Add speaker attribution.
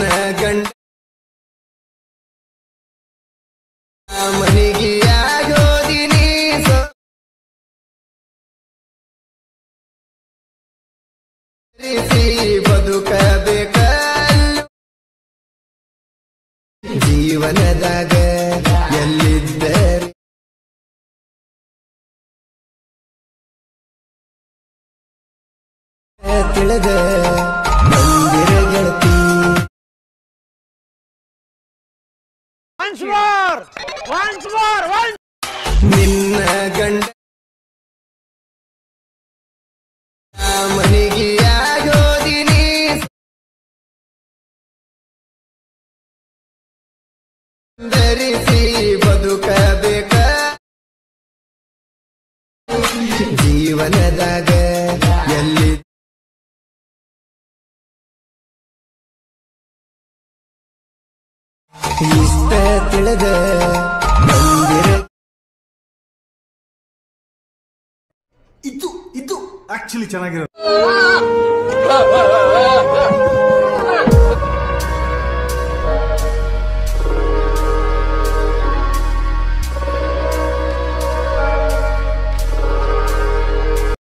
Speaker 1: ಗಂಡ ಮನಿಗೆ ಆಗೋದಿನಿ ಬದುಕಬೇಕ ಜೀವನದಾಗ ಎಲ್ಲಿದ್ದರೆ ತಿಳಿದ ಬಂದಿರ ಗೆಳತಿ
Speaker 2: Once more! Once more! Once
Speaker 1: ನಿನ್ನ ಗಂಡ ಮನಿಗೆ ಆಗೋದಿನಿ ಧರಿಸಿ ಬದುಕಬೇಕ ಜೀವನದಾಗ ಎಲ್ಲಿ ಇಷ್ಟ ತಿಳಿದ ಬಂದಿರ
Speaker 3: ಇದು ಇದು ಆಕ್ಚುಲಿ ಚೆನ್ನಾಗಿರೋದು